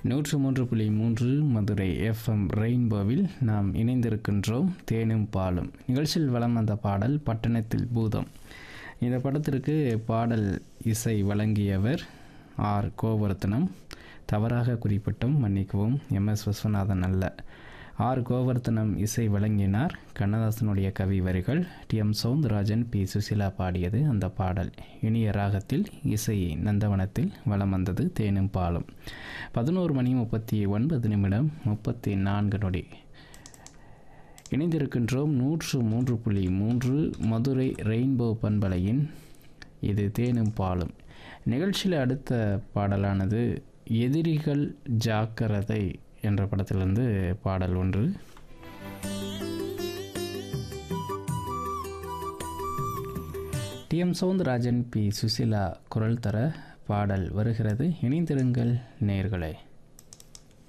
நூற்று மூன்று புள்ளி மூன்று மதுரை எஃப்எம் ரெயின்போவில் நாம் இணைந்திருக்கின்றோம் தேனும் பாலும் நிகழ்ச்சியில் வலம் வந்த பாடல் பட்டணத்தில் பூதம் இந்த படத்திற்கு பாடல் இசை வழங்கியவர் ஆர் கோவர்த்தனம் தவறாக குறிப்பிட்டும் மன்னிக்கவும் எம் எஸ் விஸ்வநாதன் அல்ல ஆர் கோவர்த்தனம் இசை வழங்கினார் கண்ணதாசனுடைய கவி வரிகள் T M Soundararajan P Susila பாடியது அந்த பாடல் இனிய ராகத்தில் இசை நந்தவனத்தில் வலம் வந்தது தேனும் பாலும் பதினோரு மணி முப்பத்தி ஒன்பது நிமிடம் முப்பத்தி நான்கு நொடி இணைந்திருக்கின்றோம் நூற்று மூன்று புள்ளி மூன்று மதுரை ரெயின்போ பண்பலையின் இது தேனும் பாலும் நிகழ்ச்சியில் அடுத்த பாடலானது எதிரிகள் ஜாக்கிரதை என்ற படத்திலிருந்து பாடல் ஒன்று T M Soundararajan P Susila குரல் தர பாடல் வருகிறது இணைந்திருங்கள் நேர்களே